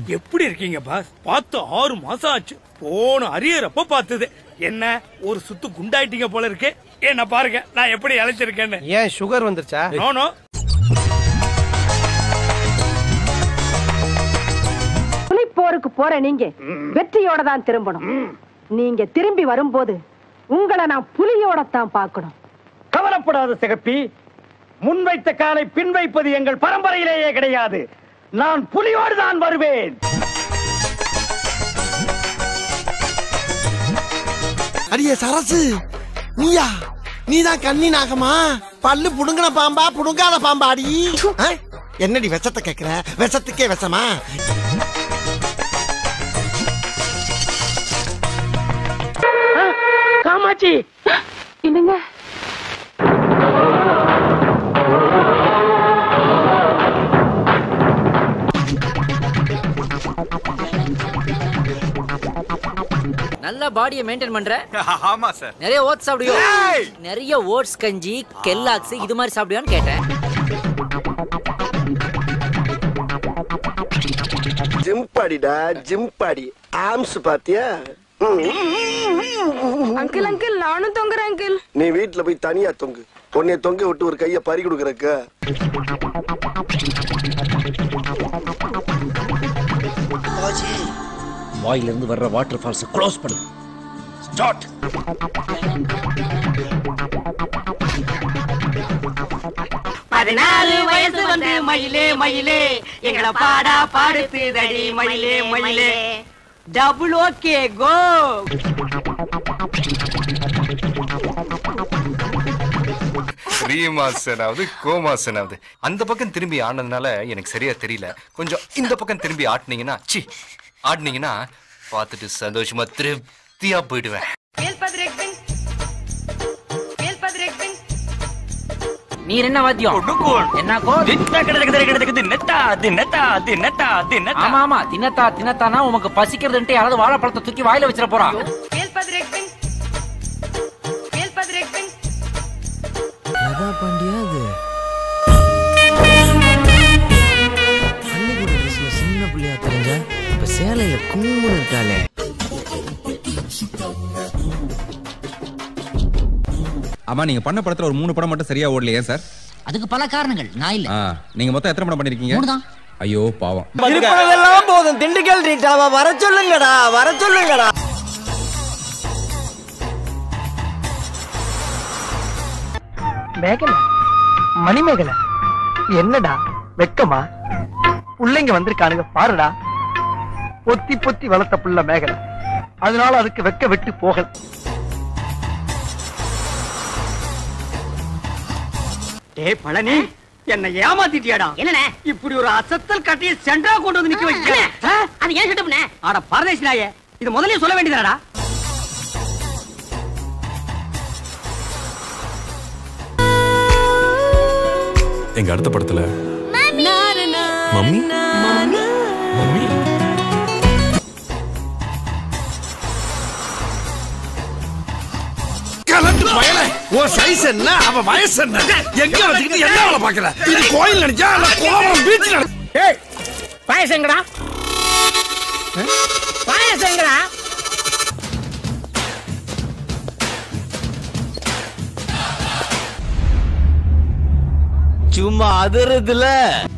எப்படி இருக்கீங்க பாஸ் பார்த்து ஆறு மாசம் ஆச்சு போன அரியறப்ப பார்த்தது என்ன ஒரு சுத்து குண்டாயிட்டீங்க போல இருக்கு என்ன பாருங்க நான் எப்படி இழைச்சிருக்கேன்னு ஏன் சுகர் வந்துருச்சா நோனோ புலிப்போருக்கு போற நீங்க வெற்றியோட தான் திரும்பணும் நீங்க திரும்பி வரும்போது உங்களை நான் புலியோட தான் பார்க்கணும் கவலைப்படாத சிகப்பி முன்வைத்த காலை பின் வைப்பது எங்கள் பரம்பரையிலேயே கிடையாது நான் புலியோடு தான் வருவேன் அடியே சரசு நீயா நீதான் கண்ணி நாகமா பல்லு புடுங்கின பாம்பா புடுங்காத பாம்பாடி ஆ? என்னடி விஷத்தை கேக்குற விஷத்துக்கே விஷமா காமாட்சி என்னங்க நல்ல பாடியை மெயின்டைன் பண்ற ஆமா சார் நிறைய ஓட்ஸ் சாப்பிடுவியோ நிறைய ஓட்ஸ் கஞ்சி கெல்லாக்ஸ் இது மாதிரி சாப்பிடுவியான்னு கேட்டேன் ஜிம்பாடிடா ஜிம்பாடி ஆம்ஸ் பாத்தியா அங்கிள் அங்கிள் நானும் தொங்குறேன் அங்கிள் நீ வீட்டுல போய் தனியா தொங்கு உன்னைய தொங்க விட்டு ஒரு கைய பறி கொடுக்கறக்க வாயிலிருந்து வர்ற வாட்டர் ஃபால்ஸ் க்ளோஸ் பண்ணு ஸ்டார்ட் பதினாலு வயசு வந்து மயிலே மயிலே எங்களை பாடா பாடுத்துதடி மயிலே மயிலே டபுள் ஓகே கோ ரீமாசனாவது கோமாசனாவது அந்த பக்கம் திரும்பி ஆனதுனால எனக்கு சரியா தெரியல கொஞ்சம் இந்த பக்கம் திரும்பி ஆட்டுனீங்கன்னா சி ஆட்டுனீங்கன்னா பார்த்துட்டு சந்தோஷமா திருப்தியா போயிடுவேன் நீர் என்ன வாத்தியம் என்ன கோல் ஆமா ஆமா தின்னத்தா தின்னத்தானா உமக்கு பசிக்கிறதுன்ட்டு யாராவது வாழைப்பழத்தை தூக்கி வாயில வச்சிட போறா பள்ளிக்கூட ட்ரெஸ்ல சின்ன பிள்ளையா தெரிஞ்சா இப்ப சேலையில குங்குமம் இருக்காளே ஆமா நீங்க பண்ண படத்துல ஒரு மூணு படம் மட்டும் சரியா ஓடலையே சார் அதுக்கு பல காரணங்கள் நான் இல்ல ஆ, நீங்க மொத்தம் எத்தனை படம் பண்ணிருக்கீங்க மூணுதான். ஐயோ பாவம் இருப்பதெல்லாம் போதும் திண்டுக்கல் ரீட்டாவா வர சொல்லுங்கடா வர சொல்லுங்கடா மேகலை மணிமேகலை என்னடா வெக்கமா பிள்ளைங்க வந்திருக்கானுங்க பாருடா பொத்தி பொத்தி வளர்த்த புள்ள மேகலை அதனால அதுக்கு வெக்க விட்டு போகல டேய் பழனி என்ன ஏமாத்திட்டியாடா என்னண்ணே இப்படி ஒரு அசத்தல் கட்டையை சென்டரா கொண்டு வந்து நிக்க வச்சியா ஆ? அது ஏன் செட்டப்ண்ணே அட பரதேசி நாயே இது முதல்லயே சொல்ல வேண்டியதாடா எங்க அடுத்த படத்துல மம்மி மம்மி கலந்து பயல உன் சைஸ் என்ன அவ வயசு என்ன எங்க வச்சுக்கிட்டு என்ன வேலை பாக்குற இது கோயில் நினைச்சா இல்ல கோவம் பீச் ஏய் பாயசங்கடா பாயசங்கடா சும்மா அதிரதுல